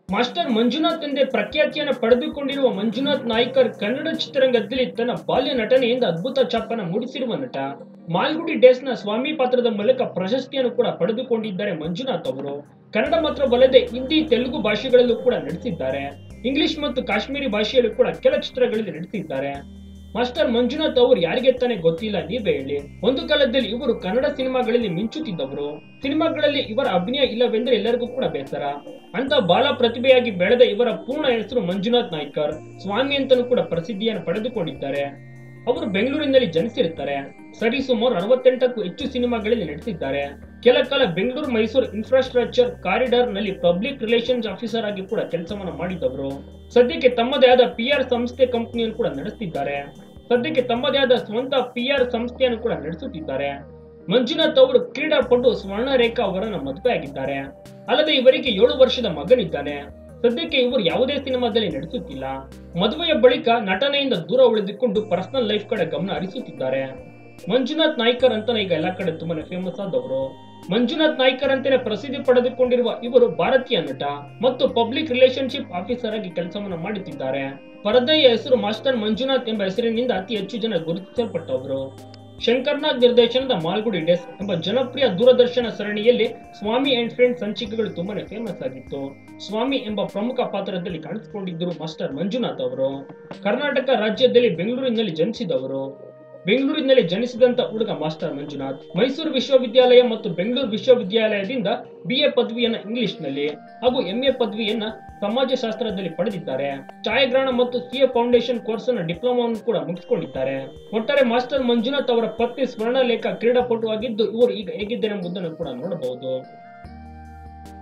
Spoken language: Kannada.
ಮಾಸ್ಟರ್ ಮಂಜುನಾಥ್ ಎಂದೇ ಪ್ರಖ್ಯಾತಿಯನ್ನು ಪಡೆದುಕೊಂಡಿರುವ ಮಂಜುನಾಥ್ ನಾಯ್ಕರ್ ಕನ್ನಡ ಚಿತ್ರರಂಗದಲ್ಲಿ ತನ್ನ ಬಾಲ್ಯ ನಟನೆಯಿಂದ ಅದ್ಭುತ ಛಾಪನ್ನು ಮೂಡಿಸಿರುವ ನಟ ಮಾಲ್ಗುಡಿ ಡೇಸ್ ನ ಸ್ವಾಮಿ ಪಾತ್ರದ ಮೂಲಕ ಪ್ರಶಸ್ತಿಯನ್ನು ಕೂಡ ಪಡೆದುಕೊಂಡಿದ್ದಾರೆ ಮಂಜುನಾಥ್ ಅವರು ಕನ್ನಡ ಮಾತ್ರವಲ್ಲದೆ ಹಿಂದಿ ತೆಲುಗು ಭಾಷೆಗಳಲ್ಲೂ ಕೂಡ ನಟಿಸಿದ್ದಾರೆ ಇಂಗ್ಲಿಷ್ ಮತ್ತು ಕಾಶ್ಮೀರಿ ಭಾಷೆಯಲ್ಲೂ ಕೂಡ ಕೆಲ ಚಿತ್ರಗಳಲ್ಲಿ ನಟಿಸಿದ್ದಾರೆ ಮಾಸ್ಟರ್ ಮಂಜುನಾಥ್ ಅವರು ಯಾರಿಗೆ ತಾನೇ ಗೊತ್ತಿಲ್ಲ ನೀವೇ ಹೇಳಿ ಒಂದು ಕಾಲದಲ್ಲಿ ಇವರು ಕನ್ನಡ ಸಿನಿಮಾಗಳಲ್ಲಿ ಮಿಂಚುತ್ತಿದ್ದವರು ಸಿನಿಮಾಗಳಲ್ಲಿ ಇವರ ಅಭಿನಯ ಇಲ್ಲವೆಂದರೆ ಎಲ್ಲರಿಗೂ ಕೂಡ ಬೇಸರ ಅಂತ ಬಾಲ ಪ್ರತಿಭೆಯಾಗಿ ಬೆಳೆದ ಇವರ ಪೂರ್ಣ ಹೆಸರು ಮಂಜುನಾಥ್ ನಾಯ್ಕರ್ ಸ್ವಾಮಿ ಅಂತಲೂ ಕೂಡ ಪ್ರಸಿದ್ಧಿಯನ್ನು ಪಡೆದುಕೊಂಡಿದ್ದಾರೆ ಅವರು ಬೆಂಗಳೂರಿನಲ್ಲಿ ಜನಿಸಿರುತ್ತಾರೆ ಸರಿ ಸುಮಾರು ಅರವತ್ತೆಂಟಕ್ಕೂ ಹೆಚ್ಚು ಸಿನಿಮಾಗಳಲ್ಲಿ ನಟಿಸಿದ್ದಾರೆ ಕೆಲ ಕಾಲ ಬೆಂಗಳೂರು ಮೈಸೂರು ಇನ್ಫ್ರಾಸ್ಟ್ರಕ್ಚರ್ ಕಾರಿಡಾರ್ ನಲ್ಲಿ ಪಬ್ಲಿಕ್ ರಿಲೇಷನ್ಸ್ ಆಫೀಸರ್ ಆಗಿ ಕೂಡ ಕೆಲಸವನ್ನು ಮಾಡಿದವರು ಸದ್ಯಕ್ಕೆ ತಮ್ಮದೇ ಆದ ಪಿ ಆರ್ ಸಂಸ್ಥೆ ಕಂಪನಿಯನ್ನು ಕೂಡ ನಡೆಸುತ್ತಿದ್ದಾರೆ ಸದ್ಯಕ್ಕೆ ತಮ್ಮದೇ ಆದ ಸ್ವಂತ ಪಿ ಆರ್ ಸಂಸ್ಥೆಯನ್ನು ಕೂಡ ನಡೆಸುತ್ತಿದ್ದಾರೆ ಮಂಜುನಾಥ್ ಅವರು ಕ್ರೀಡಾಪಟು ಸ್ವರ್ಣರೇಖಾ ಅವರನ್ನ ಮದುವೆ ಆಗಿದ್ದಾರೆ ಅಲ್ಲದೆ ಇವರಿಗೆ ಏಳು ವರ್ಷದ ಮಗನಿದ್ದಾನೆ ಸದ್ಯಕ್ಕೆ ಇವರು ಯಾವುದೇ ಸಿನಿಮಾದಲ್ಲಿ ನಟಿಸುತ್ತಿಲ್ಲ ಮದುವೆಯ ಬಳಿಕ ನಟನೆಯಿಂದ ದೂರ ಉಳಿದುಕೊಂಡು ಪರ್ಸನಲ್ ಲೈಫ್ ಕಡೆ ಗಮನ ಹರಿಸುತ್ತಿದ್ದಾರೆ ಮಂಜುನಾಥ್ ನಾಯ್ಕರ್ ಅಂತಾನೆ ಈಗ ಎಲ್ಲಾ ಕಡೆ ತುಂಬಾನೇ ಫೇಮಸ್ ಆದವರು ಮಂಜುನಾಥ್ ನಾಯ್ಕರ್ ಅಂತಾನೆ ಪ್ರಸಿದ್ಧಿ ಪಡೆದುಕೊಂಡಿರುವ ಇವರು ಭಾರತೀಯ ನಟ ಮತ್ತು ಪಬ್ಲಿಕ್ ರಿಲೇಶನ್ಶಿಪ್ ಆಫೀಸರ್ ಆಗಿ ಕೆಲಸವನ್ನು ಮಾಡುತ್ತಿದ್ದಾರೆ ಪರದೆಯ ಹೆಸರು ಮಾಸ್ಟರ್ ಮಂಜುನಾಥ್ ಎಂಬ ಹೆಸರಿನಿಂದ ಅತಿ ಹೆಚ್ಚು ಜನ ಗುರುತಿಸಲ್ಪಟ್ಟವರು ಶಂಕರ್ನಾಥ್ ನಿರ್ದೇಶನದ ಮಾಲ್ಗುಡಿ ಡೆಸ್ ಎಂಬ ಜನಪ್ರಿಯ ದೂರದರ್ಶನ ಸರಣಿಯಲ್ಲಿ ಸ್ವಾಮಿ ಅಂಡ್ ಫ್ರೆಂಡ್ ಸಂಚಿಕೆಗಳು ತುಂಬಾನೇ ಫೇಮಸ್ ಆಗಿತ್ತು ಸ್ವಾಮಿ ಎಂಬ ಪ್ರಮುಖ ಪಾತ್ರದಲ್ಲಿ ಕಾಣಿಸಿಕೊಂಡಿದ್ದರು ಮಾಸ್ಟರ್ ಮಂಜುನಾಥ್ ಅವರು ಕರ್ನಾಟಕ ರಾಜ್ಯದಲ್ಲಿ ಬೆಂಗಳೂರಿನಲ್ಲಿ ಜನಿಸಿದವರು ಬೆಂಗಳೂರಿನಲ್ಲಿ ಜನಿಸಿದಂತ ಹುಡುಗ ಮಾಸ್ಟರ್ ಮಂಜುನಾಥ್ ಮೈಸೂರು ವಿಶ್ವವಿದ್ಯಾಲಯ ಮತ್ತು ಬೆಂಗಳೂರು ವಿಶ್ವವಿದ್ಯಾಲಯದಿಂದ ಬಿಎ ಪದವಿಯನ್ನ ಇಂಗ್ಲಿಷ್ನಲ್ಲಿ ಹಾಗೂ ಎಂಎ ಪದವಿಯನ್ನ ಸಮಾಜಶಾಸ್ತ್ರದಲ್ಲಿ ಪಡೆದಿದ್ದಾರೆ ಛಾಯಾಗ್ರಹಣ ಮತ್ತು ಸಿಎ ಫೌಂಡೇಶನ್ ಕೋರ್ಸ್ ಅನ್ನ ಡಿಪ್ಲೊಮಾವನ್ನು ಕೂಡ ಮುಗಿಸಿಕೊಂಡಿದ್ದಾರೆ ಒಟ್ಟಾರೆ ಮಾಸ್ಟರ್ ಮಂಜುನಾಥ್ ಅವರ ಪತ್ನಿ ಸ್ವರ್ಣಲೇಖ ಕ್ರೀಡಾಪಟು ಆಗಿದ್ದು ಇವರು ಈಗ ಹೇಗಿದ್ದಾರೆ ಎಂಬುದನ್ನು ಕೂಡ ನೋಡಬಹುದು